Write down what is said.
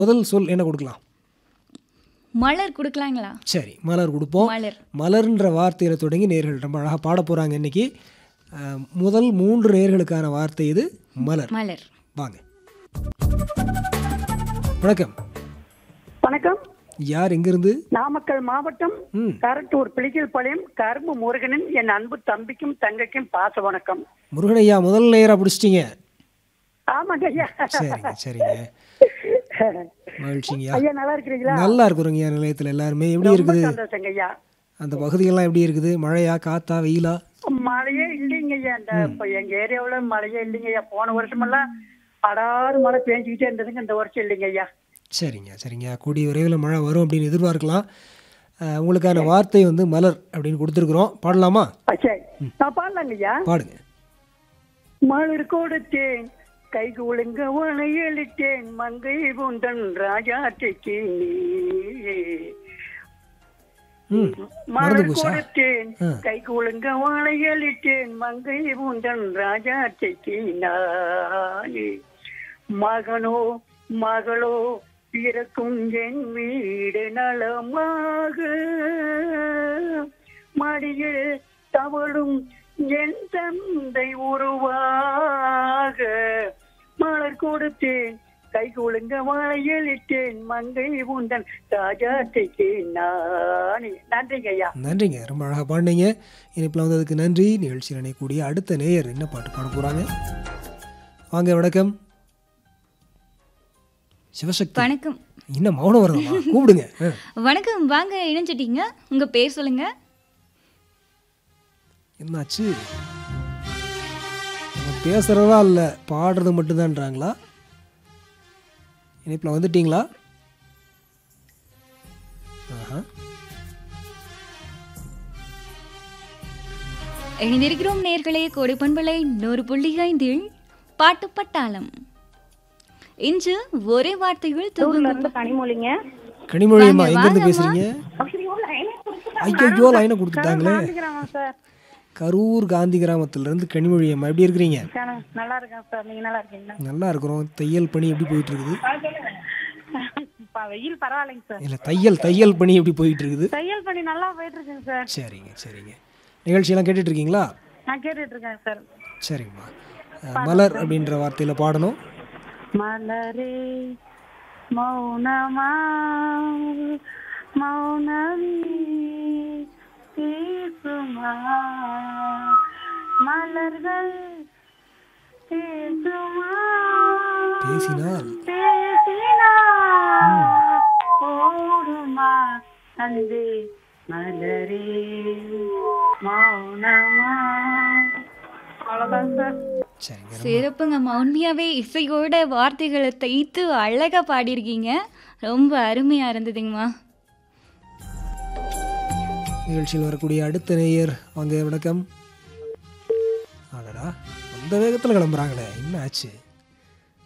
முதல் சொல் என்ன கொடுக்கலாம் மலர் கொடுக்கலாங்களா சரி மலர் கொடுப்போம் மலர் மலர்ன்ற வார்த்தையில் தொடங்கி நேர்கள் ரொம்ப அழகாக பாட போகிறாங்க இன்னைக்கு அஹ், முதல் மூன்று நேர்களுக்கான வார்த்தை இது மலர் மலர் வாங்க வணக்கம் வணக்கம் யார் எங்கிருந்து நாமக்கல் மாவட்டம் ம் கரட்டூர் பிளிக்கல் பாளையம் கரும்பு முருகனின் என் அன்பு தம்பிக்கும் தங்கைக்கும் பாச வணக்கம் முருகனையா முதல் நேராக பிடிச்சிட்டீங்க ஆமாங்க ஐயா சரிங்க சரிங்க மகிழ்ச்சிங்கய்யா ஐயா நல்லா இருக்கிறீங்களா நல்லா இருக்கிறோங்கய்யா நிலையத்தில் எல்லாருமே எப்படி ரொம்ப இருக்குது சந்தோஷங்க ஐயா அந்த பகுதிகள்லாம் எப்படி இருக்குது மழையா காத்தா வெயிலா மழையே இல்லைங்க ஐயா இந்த இப்ப எங்க ஏரியாவுல மழையே இல்லைங்க ஐயா போன வருஷமெல்லாம் படாறு மழை பேஞ்சுக்கிட்டே இருந்ததுங்க இந்த வருஷம் இல்லைங்க ஐயா சரிங்க சரிங்க கூடிய விரைவில் மழை வரும் அப்படின்னு எதிர்பார்க்கலாம் அஹ், உங்களுக்கான வார்த்தை வந்து மலர் அப்படின்னு கொடுத்துருக்குறோம் பாடலாமா ஆ, சரி நான் பாடலாங்க ஐயா பாடுங்க மலர் கொடுத்தேன் கை குலுங்க வளையலிட்டேன் மங்கை பூந்தன் ராஜாட்டிக்கு நீ ம் மறந்து மலர் போச்சா கொடுத்தேன் ஆ. கை குலுங்க வாழையளித்தேன் மங்கை பூந்தன் ராஜாட்டைக்கு நானே மகனோ மகளோ பிறக்கும் என் வீடு நலமாக மடியில் தவழும் என் தந்தை உருவாக மலர் கொடுத்தேன் கை குலுங்க வாழையளித்தேன் மங்கை பூந்தன் ராஜாட்டைக்கு நானே நன்றிங்க ஐயா நன்றிங்க ரொம்ப அழகாக பாடினீங்க இனிப்பில் வந்ததுக்கு நன்றி நிகழ்ச்சியில் இணையக்கூடிய அடுத்த நேயர் என்ன பாட்டு பாட போகிறாங்க வாங்க வணக்கம் சிவசக்தி வணக்கம் இன்னும் மௌனம் வரலாமா கூப்பிடுங்க ஆ. வணக்கம் வாங்க இணைஞ்சிட்டீங்க உங்க பேர் சொல்லுங்க என்னாச்சு அவங்க பேசுகிறதா இல்லை பாடுறது மட்டும்தான்றாங்களா இனிப்பில் வந்துட்டீங்களா ஆஹா இணைந்திருக்கிறோம் நேர்களே கோடை பண்பலை நூறு புள்ளி ஐந்தில் பாட்டு பட்டாளம் இன்று ஒரே வார்த்தையில் துவங்கும் கனிமொழிங்க கனிமொழியம்மா வாங்க, எங்கேருந்து வாங்கம்மா. பேசுறீங்க ஐயோ லைனே கொடுத்துட்டாங்க. ஐயோ லைனை கொடுத்துட்டாங்களே காந்திகிராமம் சார் கரூர் காந்தி கிராமத்திலேருந்து கனிமொழியம்மா எப்படி இருக்கிறீங்க சார், நல்லா இருக்கேன் சார் நீங்க நல்லா இருக்கீங்களா நல்லா இருக்கிறோம் தையல் பணி எப்படி போயிட்டு இருக்குது பா, வெயில் பரவாயில்லைங்க சார் இல்லை தையல் தையல் பணி எப்படி போயிட்டு இருக்குது தையல் பணி நல்லா போயிட்டு இருக்குங்க சார் சரிங்க சரிங்க நிகழ்ச்சியெல்லாம் கேட்டுட்டு இருக்கீங்களா நான் கேட்டுட்டு இருக்கேன் சார் சரிங்கம்மா அஹ், மலர் அப்படின்ற வார்த்தையில் பாடணும் மலரே மௌனமா மௌனமே பேசுமா மலர்கள் பேசுமா பேசினால் பேசினா ஓடுமா அன்பே மலரே மௌனமா அவ்வளோதான் சார் சரிங்க சிறப்புங்கம்மா உண்மையாவே இசையோட வார்த்தைகளை தைத்து அழகா பாடியிருக்கீங்க ரொம்ப அருமையா இருந்ததுங்கம்மா நிகழ்ச்சியில் வரக்கூடிய அடுத்த நேயர் வாங்க வணக்கம் அடடா அந்த வேகத்தில் கிளம்புறாங்களே என்ன ஆச்சு